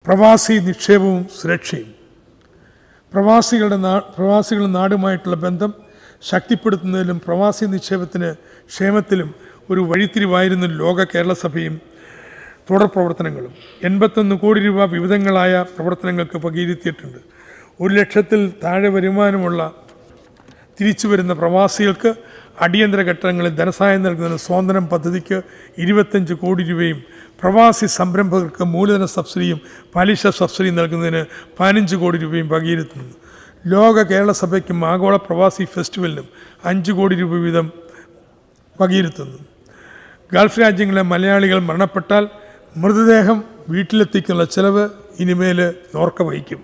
പ്രവാസി നിക്ഷേപവും സുരക്ഷയും പ്രവാസികളുടെ നാ പ്രവാസികളുടെ നാടുമായിട്ടുള്ള ബന്ധം ശക്തിപ്പെടുത്തുന്നതിലും പ്രവാസി നിക്ഷേപത്തിന് ക്ഷേമത്തിലും ഒരു വഴിത്തിരിവായിരുന്നു ലോക കേരള സഭയും തുടർ പ്രവർത്തനങ്ങളും എൺപത്തൊന്ന് കോടി രൂപ വിവിധങ്ങളായ പ്രവർത്തനങ്ങൾക്ക് വകയിരുത്തിയിട്ടുണ്ട് ഒരു ലക്ഷത്തിൽ താഴെ വരുമാനമുള്ള തിരിച്ചു വരുന്ന പ്രവാസികൾക്ക് അടിയന്തര ഘട്ടങ്ങളിൽ ധനസഹായം നൽകുന്നതിന് സ്വാതന്ത്ര്യം പദ്ധതിക്ക് ഇരുപത്തഞ്ച് കോടി രൂപയും പ്രവാസി സംരംഭകർക്ക് മൂലധന സബ്സിഡിയും പലിശ സബ്സിഡിയും നൽകുന്നതിന് പതിനഞ്ച് കോടി രൂപയും വകയിരുത്തുന്നു ലോക കേരള സഭയ്ക്കും ആഗോള പ്രവാസി ഫെസ്റ്റിവലിനും അഞ്ച് കോടി രൂപ വീതം വകയിരുത്തുന്നു ഗൾഫ് രാജ്യങ്ങളിലെ മലയാളികൾ മരണപ്പെട്ടാൽ മൃതദേഹം വീട്ടിലെത്തിക്കാനുള്ള ചെലവ് ഇനിമേൽ നോർക്ക വഹിക്കും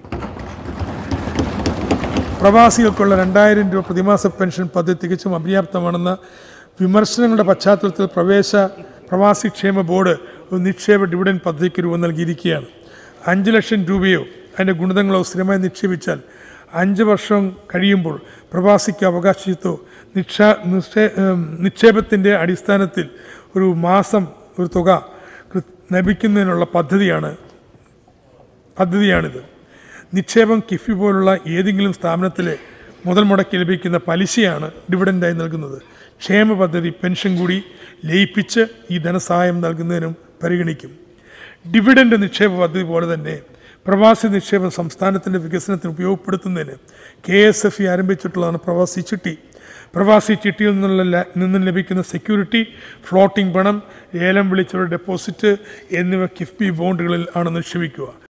പ്രവാസികൾക്കുള്ള രണ്ടായിരം രൂപ പ്രതിമാസ പെൻഷൻ പദ്ധതി തികച്ചും അപര്യാപ്തമാണെന്ന വിമർശനങ്ങളുടെ പശ്ചാത്തലത്തിൽ പ്രവേശ പ്രവാസി ക്ഷേമ ബോർഡ് ഒരു നിക്ഷേപ ഡിവിഡൻ പദ്ധതിക്ക് രൂപം നൽകിയിരിക്കുകയാണ് അഞ്ച് ലക്ഷം രൂപയോ അതിൻ്റെ ഗുണിതങ്ങളോ സ്ഥിരമായി നിക്ഷേപിച്ചാൽ അഞ്ച് വർഷം കഴിയുമ്പോൾ പ്രവാസിക്ക് അവകാശിത്വോ നിക്ഷാ നിക്ഷേ ഏം, നിക്ഷേപത്തിൻ്റെ അടിസ്ഥാനത്തിൽ ഒരു മാസം ഒരു തുക കൃ- ലഭിക്കുന്നതിനുള്ള പദ്ധതിയാണ് പദ്ധതിയാണിത് നിക്ഷേപം കിഫി പോലുള്ള ഏതെങ്കിലും സ്ഥാപനത്തിൽ മുതൽ മുടക്കി ലഭിക്കുന്ന പലിശയാണ് ഡിവിഡൻ്റായി നൽകുന്നത് ക്ഷേമ പദ്ധതി പെൻഷൻ കൂടി ലയിപ്പിച്ച് ഈ ധനസഹായം നൽകുന്നതിനും പരിഗണിക്കും ഡിവിഡൻ്റ് നിക്ഷേപ പദ്ധതി പോലെ തന്നെ പ്രവാസി നിക്ഷേപം സംസ്ഥാനത്തിൻ്റെ വികസനത്തിന് ഉപയോഗപ്പെടുത്തുന്നതിന് കെ എസ് എഫ് ഇ ആരംഭിച്ചിട്ടുള്ളതാണ് പ്രവാസി ചിട്ടി പ്രവാസി ചിട്ടിയിൽ നിന്നുള്ള ല- നിന്നും ലഭിക്കുന്ന സെക്യൂരിറ്റി ഫ്ലോട്ടിംഗ് പണം ഏലം വിളിച്ചുള്ള ഡെപ്പോസിറ്റ് എന്നിവ കിഫ്ബി ബോണ്ടുകളിൽ ആണ് നിക്ഷേപിക്കുക